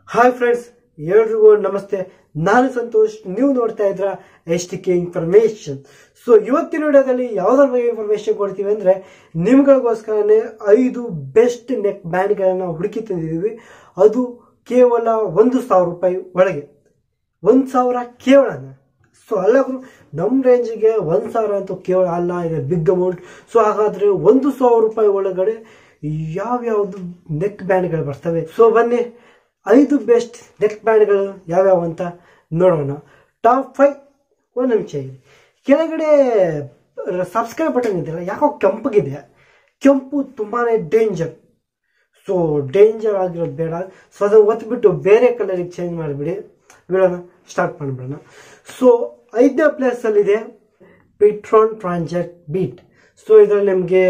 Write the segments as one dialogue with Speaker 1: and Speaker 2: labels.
Speaker 1: Hi friends ಎಲ್ರಿಗೂ ನಮಸ್ತೆ ನಾನು ಸಂತೋಷ್ ನೀವು ನೋಡ್ತಾ ಇದ್ರ S T K information so ಇವತ್ತಿನ ವಿಡಿಯೋದಲ್ಲಿ ಯಾವ್ದ್ರ ಬಗ್ಗೆ ಇನ್ಫಾರ್ಮೇಶನ್ ಕೊಡ್ತೀವಿ ಅಂದ್ರೆ ನಿಮ್ಗಳಿಗೋಸ್ಕರನೇ ಐದು ಬೆಸ್ಟ್ ನೆಕ್ ಬ್ಯಾಂಡ್ಗಳನ್ನ ಹುಡುಕಿ ತಂದಿದ್ದೀವಿ ಅದು ಕೇವಲ ಒಂದು ಸಾವಿರ ರೂಪಾಯಿ ಒಳಗೆ ಒಂದು ಸಾವಿರ ಕೇವಲ ಸೊ ಅಲ್ಲ ಗುರು, ನಮ್ಮ ರೇಂಜಿಗೆ ಒಂದು ಸಾವಿರ ಅಂತೂ ಕೇವಲ ಅಲ್ಲ ಇದೆ ಬಿಗ್ ಅಮೌಂಟ್ ಸೊ ಹಾಗಾದ್ರೆ ಒಂದು ಸಾವಿರ ರೂಪಾಯಿ ಒಳಗಡೆ ಯಾವ್ಯಾವ್ದು ನೆಕ್ ಬ್ಯಾಂಡ್ಗಳು ಬರ್ತವೆ ಸೊ ಬನ್ನಿ ಐದು ಬೆಸ್ಟ್ ನೆಕ್ ಬ್ಯಾಂಡ್ಗಳು ಯಾವ್ಯಾವ ಅಂತ ನೋಡೋಣ ಟಾಪ್ ಫೈವ್ ಒಂದು ನಿಮಿಷ ಇದೆ ಕೆಳಗಡೆ ಸಬ್ಸ್ಕ್ರೈಬ್ ಬಟನ್ ಇದೆಯಲ್ಲ ಯಾಕೋ ಕೆಂಪಗಿದೆ ಕೆಂಪು ತುಂಬಾನೇ ಡೇಂಜರ್ ಸೊ ಡೇಂಜರ್ ಆಗಿರೋದು ಬೇಡ ಸೊ ಅದನ್ನು ಒತ್ಬಿಟ್ಟು ಬೇರೆ ಕಲರಿಗೆ ಚೇಂಜ್ ಮಾಡಿಬಿಡಿ ವಿಡಿಯೋನ ಸ್ಟಾರ್ಟ್ ಮಾಡಿಬಿಡೋಣ ಸೊ ಐದನೇ ಪ್ಲೇಸಲ್ಲಿದೆ ಪಿಟ್ರಾನ್ ಟ್ರಾನ್ಜೆಕ್ಟ್ ಬೀಟ್ ಸೊ ಇದರಲ್ಲಿ ನಿಮಗೆ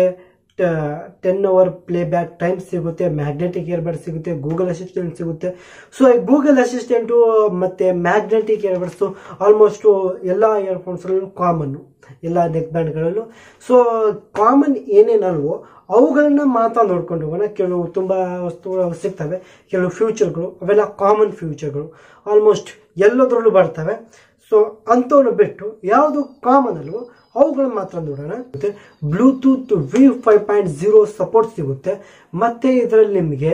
Speaker 1: ten hour playback time ಸಿಗುತ್ತೆ ಮ್ಯಾಗ್ನೆಟಿಕ್ ಇಯರ್ಬಡ್ ಸಿಗುತ್ತೆ ಗೂಗಲ್ ಅಸಿಸ್ಟೆಂಟ್ ಸಿಗುತ್ತೆ ಸೊ ಈ ಗೂಗಲ್ ಅಸಿಸ್ಟೆಂಟು ಮತ್ತು ಮ್ಯಾಗ್ನೆಟಿಕ್ ಇಯರ್ಬಡ್ಸು ಆಲ್ಮೋಸ್ಟು ಎಲ್ಲ ಇಯರ್ಫೋನ್ಸ್ಗಳಲ್ಲೂ ಕಾಮನ್ನು ಎಲ್ಲ ನೆಕ್ ಬ್ಯಾಂಡ್ಗಳಲ್ಲೂ ಸೊ ಕಾಮನ್ ಏನೇನಲ್ವೋ ಅವುಗಳನ್ನ ಮಾತ್ರ ನೋಡ್ಕೊಂಡು ಹೋಗೋಣ ಕೆಲವು ತುಂಬ ವಸ್ತುಗಳು ಸಿಗ್ತವೆ ಕೆಲವು ಫ್ಯೂಚರ್ಗಳು ಅವೆಲ್ಲ ಕಾಮನ್ ಫ್ಯೂಚರ್ಗಳು ಆಲ್ಮೋಸ್ಟ್ ಎಲ್ಲದರಲ್ಲೂ ಬರ್ತವೆ ಸೊ ಅಂಥವನ್ನು ಬಿಟ್ಟು ಯಾವುದು ಕಾಮನ್ ಅಲ್ವೋ ಅವುಗಳನ್ನ ಮಾತ್ರ ನೋಡೋಣ ಮತ್ತೆ Bluetooth V five point zero support ಸಿಗುತ್ತೆ ಮತ್ತೆ ಇದರಲ್ಲಿ ನಿಮಗೆ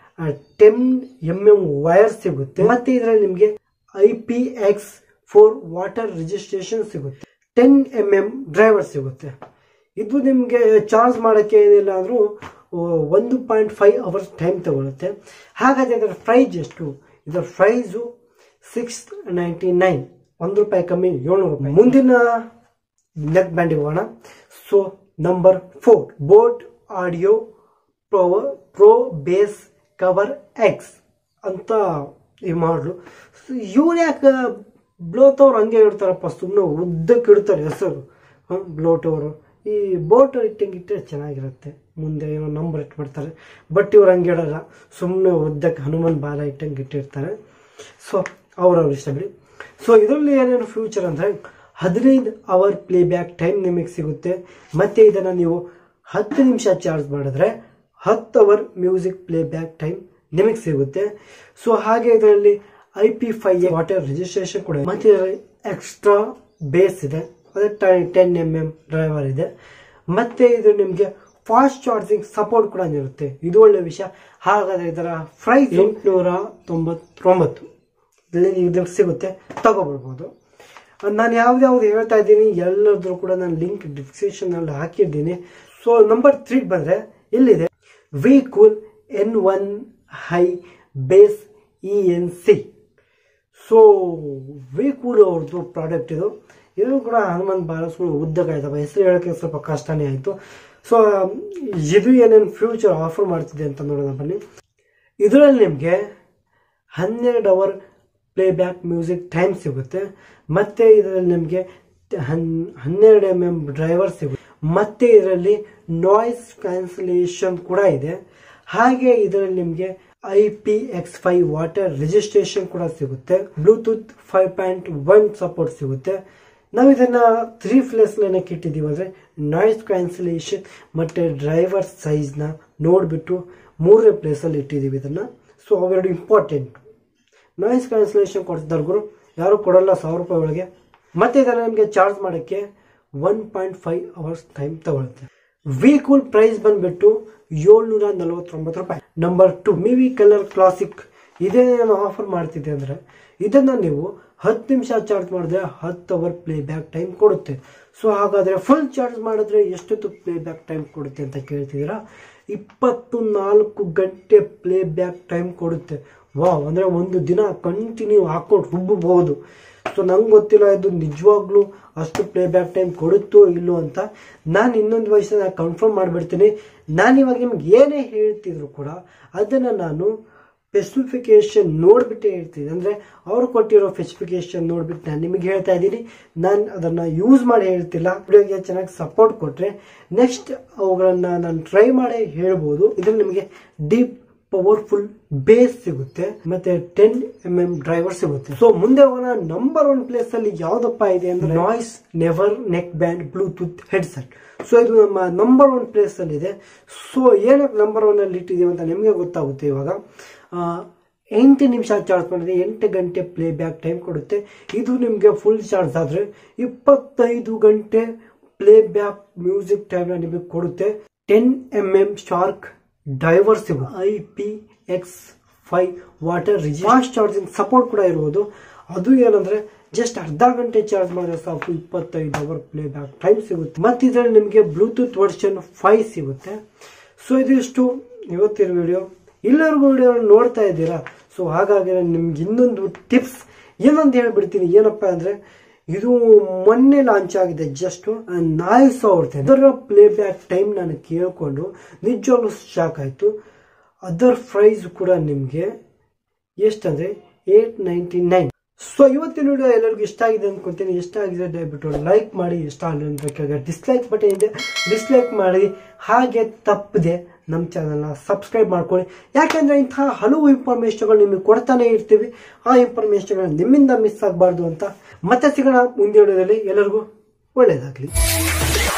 Speaker 1: ಟೆನ್ ಎಮ್ ಎಂ ವೈರ್ ಸಿಗುತ್ತೆ ಮತ್ತೆ ಇದರಲ್ಲಿ ನಿಮಗೆ I P X four water registration ಸಿಗುತ್ತೆ ಟೆನ್ ಎಮ್ ಎಂ ಡ್ರೈವರ್ ಸಿಗುತ್ತೆ ಇದು ನಿಮಗೆ ಚಾರ್ಜ್ ಮಾಡೋಕ್ಕೆ ಏನಿಲ್ಲ ಅಂದರೂ ಒಂದು ಪಾಯಿಂಟ್ ಫೈವ್ ಅವರ್ಸ್ ಟೈಮ್ ತಗೊಳುತ್ತೆ ಹಾಗಾದರೆ ಇದರ ಪ್ರೈಸ್ ಎಷ್ಟು ಇದರ ಪ್ರೈಸು ಸಿಕ್ಸ್ ನೈಂಟಿ ನೈನ್ ಒಂದು ರೂಪಾಯಿ ಕಮ್ಮಿ ಏಳ್ನೂರು ರೂಪಾಯಿ ಮುಂದಿನ ನೆಕ್ ಬ್ಯಾಂಡಿಗೆ ಹೋಗೋಣ so number four boAt audio pro pro bass cover X ಅಂತ ಈ ಮಾಡಲು ಇವ್ರು ಯಾಕೆ ಬ್ಲೋತವ್ರು ಹಂಗೆ ಇಡ್ತಾರಪ್ಪ ಸುಮ್ಮನೆ ಉದ್ದಕ್ಕೆ ಇಡ್ತಾರೆ ಹೆಸರು ಬ್ಲೋಟವರು ಈ ಬೋಟ್ ಇಟ್ಟಂಗೆ ಇಟ್ಟರೆ ಚೆನ್ನಾಗಿರುತ್ತೆ ಮುಂದೆ ಏನೋ ನಂಬರ್ ಇಟ್ಬಿಡ್ತಾರೆ ಬಟ್ ಇವ್ರು ಹಂಗೆ ಇಡಲ್ಲ ಸುಮ್ಮನೆ ಉದ್ದಕ್ಕೆ ಹನುಮಾನ್ ಬಾಲ ಇಟ್ಟಂಗೆ ಇಟ್ಟಿರ್ತಾರೆ ಸೊ ಅವ್ರವ್ರ ಇಷ್ಟ ಬಿಡಿ ಸೊ ಇದರಲ್ಲಿ ಏನೇನು ಫ್ಯೂಚರ್ ಅಂದರೆ ಹದಿನೈದು ಅವರ್ ಪ್ಲೇ ಬ್ಯಾಕ್ ಟೈಮ್ ನಿಮಗೆ ಸಿಗುತ್ತೆ ಮತ್ತೆ ಇದನ್ನು ನೀವು ಹತ್ತು ನಿಮಿಷ ಚಾರ್ಜ್ ಮಾಡಿದ್ರೆ ಹತ್ತು hour music playback time ನಿಮಗೆ ಸಿಗುತ್ತೆ ಸೊ ಹಾಗೆ ಇದರಲ್ಲಿ I P five water registration ಕೂಡ ಇದೆ. ಮತ್ತೆ ಇದರಲ್ಲಿ ಎಕ್ಸ್ಟ್ರಾ ಬೇಸ್ ಇದೆ ಅದೇ ಟೆನ್ ಎಮ್ ಎಮ್ ಡ್ರೈವರ್ ಇದೆ ಮತ್ತೆ ಇದು ನಿಮಗೆ ಫಾಸ್ಟ್ ಚಾರ್ಜಿಂಗ್ ಸಪೋರ್ಟ್ ಕೂಡ ಇರುತ್ತೆ ಇದು ಒಳ್ಳೆ ವಿಷಯ ಹಾಗಾದ್ರೆ ಇದರ ಪ್ರೈಸ್ ಎಂಟುನೂರ ತೊಂಬತ್ತೊಂಬತ್ತು ಇದಕ್ಕೆ ಸಿಗುತ್ತೆ ತಗೊಬಿಡ್ಬೋದು ನಾನು ಯಾವ್ದ್ಯಾವ್ದು ಹೇಳ್ತಾ ಇದ್ದೀನಿ ಎಲ್ಲದ್ರೂ ಕೂಡ ನಾನು ಲಿಂಕ್ ಡಿಸ್ಕ್ರಿಪ್ಷನಲ್ಲಿ ಹಾಕಿದ್ದೀನಿ ಸೊ ನಂಬರ್ ತ್ರೀ ಬಂದರೆ ಇಲ್ಲಿದೆ V cool N one high bass E N C so V cool ಅವ್ರದ್ದು ಪ್ರಾಡಕ್ಟ್ ಇದು ಇದು ಕೂಡ ಹನುಮಂತ್ ಬಾಲಸ್ವಾಮಿ ಉದ್ದಕ್ಕಾಯ್ತಪ್ಪ ಹೆಸರು ಹೇಳೋಕ್ಕೆ ಸ್ವಲ್ಪ ಕಷ್ಟನೇ ಆಯಿತು ಸೊ ಇದು ಏನೇನು ಫ್ಯೂಚರ್ ಆಫರ್ ಮಾಡ್ತಿದೆ ಅಂತ ನೋಡೋಣ ಬನ್ನಿ ಇದರಲ್ಲಿ ನಿಮಗೆ ಹನ್ನೆರಡು hour playback music time ಸಿಗುತ್ತೆ ಮತ್ತೆ ಇದರಲ್ಲಿ ನಿಮಗೆ ಹನ್ ಹನ್ನೆರಡು ಎಮ್ ಎಮ್ ಡ್ರೈವರ್ ಸಿಗುತ್ತೆ ಮತ್ತೆ ಇದರಲ್ಲಿ ನಾಯ್ಸ್ ಕ್ಯಾನ್ಸಲೇಷನ್ ಕೂಡ ಇದೆ ಹಾಗೆ ಇದರಲ್ಲಿ ನಿಮಗೆ I P X five water registration ಕೂಡ ಸಿಗುತ್ತೆ Bluetooth five point one support ಸಿಗುತ್ತೆ ನಾವು ಇದನ್ನ ತ್ರೀ ಪ್ಲೇಸ್ ಏನಕ್ಕೆ ಇಟ್ಟಿದ್ದೀವಿ ಅಂದರೆ ನಾಯ್ಸ್ ಕ್ಯಾನ್ಸಲೇಷನ್ ಮತ್ತು ಡ್ರೈವರ್ ಸೈಜ್ನ ನೋಡಿಬಿಟ್ಟು ಮೂರನೇ ಪ್ಲೇಸಲ್ಲಿ ಇಟ್ಟಿದ್ದೀವಿ ಇದನ್ನು ಸೊ ಅವೆರಡು ಇಂಪಾರ್ಟೆಂಟ್ ನಾಯ್ಸ್ ಕ್ಯಾನ್ಸಲೇಷನ್ ಕೊಡ್ತಿದ್ದವ್ರಿಗೂ ಯಾರು ಕೊಡಲ್ಲ ಸಾವಿರ ರೂಪಾಯಿ ಒಳಗೆ ಮತ್ತೆ ಇದನ್ನು ನಿಮಗೆ ಚಾರ್ಜ್ ಮಾಡೋಕ್ಕೆ one point five hours time ತಗೊಳುತ್ತೆ ವಿ ಕೂಲ್ ಪ್ರೈಸ್ ಬಂದ್ಬಿಟ್ಟು ಏಳ್ನೂರ ನಲವತ್ತೊಂಬತ್ತು ರೂಪಾಯಿ number two Mivi colour classic ಇದೇ ನಾನು ಆಫರ್ ಮಾಡ್ತಿದ್ದೆ ಅಂದರೆ ಇದನ್ನು ನೀವು ಹತ್ತು ನಿಮಿಷ ಚಾರ್ಜ್ ಮಾಡಿದ್ರೆ ಹತ್ತು ಅವರ್ ಪ್ಲೇ ಬ್ಯಾಕ್ ಟೈಮ್ ಕೊಡುತ್ತೆ ಸೊ ಹಾಗಾದರೆ ಫುಲ್ ಚಾರ್ಜ್ ಮಾಡಿದ್ರೆ ಎಷ್ಟೊತ್ತು ಪ್ಲೇ ಬ್ಯಾಕ್ ಟೈಮ್ ಕೊಡುತ್ತೆ ಅಂತ ಕೇಳ್ತಿದ್ದೀರಾ ಇಪ್ಪತ್ತು ನಾಲ್ಕು ಗಂಟೆ ಪ್ಲೇ ಬ್ಯಾಕ್ ಟೈಮ್ ಕೊಡುತ್ತೆ ವಾವ್ ಅಂದರೆ ಒಂದು ದಿನ ಕಂಟಿನ್ಯೂ ಹಾಕೊಂಡು ರುಬ್ಬಬಹುದು ಸೊ ನಂಗೆ ಗೊತ್ತಿಲ್ಲ ಇದು ನಿಜವಾಗ್ಲೂ ಅಷ್ಟು ಪ್ಲೇ ಬ್ಯಾಕ್ ಟೈಮ್ ಕೊಡುತ್ತೋ ಇಲ್ಲೋ ಅಂತ ನಾನು ಇನ್ನೊಂದು ವಯಸ್ಸನ್ನ ಕನ್ಫರ್ಮ್ ಮಾಡಿಬಿಡ್ತೀನಿ ನಾನು ಇವಾಗ ನಿಮ್ಗೆ ಏನೇ ಹೇಳ್ತಿದ್ರು ಕೂಡ ಅದನ್ನು ನಾನು ಸ್ಪೆಸಿಫಿಕೇಶನ್ ನೋಡಿಬಿಟ್ಟೇ ಹೇಳ್ತೀನಿ ಅಂದರೆ ಅವ್ರು ಕೊಟ್ಟಿರೋ ಸ್ಪೆಸಿಫಿಕೇಶನ್ ನೋಡಿಬಿಟ್ಟು ನಾನು ನಿಮಗೆ ಹೇಳ್ತಾ ಇದ್ದೀನಿ ನಾನು ಅದನ್ನು ಯೂಸ್ ಮಾಡಿ ಹೇಳ್ತಿಲ್ಲ ವಿಡಿಯೋಗೆ ಚೆನ್ನಾಗಿ ಸಪೋರ್ಟ್ ಕೊಟ್ಟರೆ ನೆಕ್ಸ್ಟ್ ಅವುಗಳನ್ನು ನಾನು ಟ್ರೈ ಮಾಡೇ ಹೇಳ್ಬೋದು ಇದರಲ್ಲಿ ನಿಮಗೆ ಡೀಪ್ ಪವರ್ಫುಲ್ ಬೇಸ್ ಸಿಗುತ್ತೆ ಮತ್ತೆ ಟೆನ್ ಎಂ ಎಂ ಡ್ರೈವರ್ ಸಿಗುತ್ತೆ ಸೊ ಮುಂದೆ ಹೋಗೋಣ ನಂಬರ್ ಒನ್ ಪ್ಲೇಸ್ ಅಲ್ಲಿ ಯಾವ್ದಪ್ಪ ಇದೆ ಅಂದ್ರೆ Noise never neckband Bluetooth headset so ಇದು ನಮ್ಮ ನಂಬರ್ ಒನ್ ಪ್ಲೇಸ್ ಅಲ್ಲಿ ಇದೆ ಸೊ ಏನಕ್ಕೆ ನಂಬರ್ ಒನ್ ಅಲ್ಲಿ ಇಟ್ಟಿದೀವಿ ಅಂತ ನಿಮಗೆ ಗೊತ್ತಾಗುತ್ತೆ ಇವಾಗ ಎಂಟು ನಿಮಿಷ ಚಾರ್ಜ್ ಮಾಡಿದ್ರೆ ಎಂಟು ಗಂಟೆ ಪ್ಲೇ ಬ್ಯಾಕ್ ಟೈಮ್ ಕೊಡುತ್ತೆ ಇದು ನಿಮಗೆ ಫುಲ್ ಚಾರ್ಜ್ ಆದರೆ ಇಪ್ಪತ್ತೈದು ಗಂಟೆ ಪ್ಲೇ ಬ್ಯಾಕ್ ಮ್ಯೂಸಿಕ್ ಟೈಮ್ನ ನಿಮಗೆ ಕೊಡುತ್ತೆ ten M M shark driver ಸಿಗುತ್ತೆ I P X five water fast charging support ಕೂಡ ಇರುವುದು ಅದು ಏನಂದ್ರೆ ಜಸ್ಟ್ ಅರ್ಧ ಗಂಟೆ ಚಾರ್ಜ್ ಮಾಡಿದ್ರೆ ಸಾಕು ಇಪ್ಪತ್ತೈದು ಅವರ್ ಪ್ಲೇ ಬ್ಯಾಕ್ ಟೈಮ್ ಸಿಗುತ್ತೆ ಮತ್ತು ಇದರಲ್ಲಿ ನಿಮಗೆ ಬ್ಲೂಟೂತ್ ವರ್ಷನ್ ಫೈವ್ ಸಿಗುತ್ತೆ ಸೊ ಇದಿಷ್ಟು ಇವತ್ತಿನ ವಿಡಿಯೋ ಎಲ್ಲರಿಗೂ ವಿಡಿಯೋ ನೋಡ್ತಾ ಇದ್ದೀರಾ ಸೊ ಹಾಗಾಗಿ ನಾನು ನಿಮ್ಗೆ ಇನ್ನೊಂದು ಟಿಪ್ಸ್ ಏನಂತ ಹೇಳ್ಬಿಡ್ತೀನಿ ಏನಪ್ಪ ಅಂದರೆ ಇದು ಮೊನ್ನೆ ಲಾಂಚ್ ಆಗಿದೆ ಜಸ್ಟ್ ನಾಲ್ಕು ಸಾವಿರದ ಅದರ ಪ್ಲೇ ಬ್ಯಾಕ್ ಟೈಮ್ ನಾನು ಕೇಳಿಕೊಂಡು ನಿಜವಾಗ್ಲೂ ಶಾಕ್ ಆಯಿತು ಅದರ್ ಪ್ರೈಸ್ ಕೂಡ ನಿಮಗೆ ಎಷ್ಟಂದರೆ ಏಟ್ ನೈಂಟಿ ನೈನ್ ಸೊ ಇವತ್ತಿನ ವಿಡಿಯೋ ಎಲ್ಲರಿಗೂ ಇಷ್ಟ ಆಗಿದೆ ಅನ್ಕೊಂತೀನಿ ಇಷ್ಟ ಆಗಿದೆ ದಯವಿಟ್ಟು ಲೈಕ್ ಮಾಡಿ ಇಷ್ಟ ಆಗಲಿ ಅಂತ ಕೆಳಗೆ ಡಿಸ್ಲೈಕ್ ಬಟನ್ ಇದೆ ಡಿಸ್ಲೈಕ್ ಮಾಡಿ ಹಾಗೆ ತಪ್ಪದೆ ನಮ್ಮ ಚಾನಲ್ನ ಸಬ್ಸ್ಕ್ರೈಬ್ ಮಾಡ್ಕೊಳ್ಳಿ ಯಾಕೆಂದರೆ ಇಂತಹ ಹಲವು ಇನ್ಫಾರ್ಮೇಷನ್ಗಳು ನಿಮಗೆ ಕೊಡ್ತಾನೆ ಇರ್ತೀವಿ ಆ ಇನ್ಫಾರ್ಮೇಷನ್ಗಳು ನಿಮ್ಮಿಂದ ಮಿಸ್ ಆಗಬಾರ್ದು ಅಂತ ಮತ್ತೆ ಸಿಗೋಣ ಮುಂದೆ ವಿಡಿಯೋದಲ್ಲಿ ಎಲ್ಲರಿಗೂ ಒಳ್ಳೆಯದಾಗಲಿ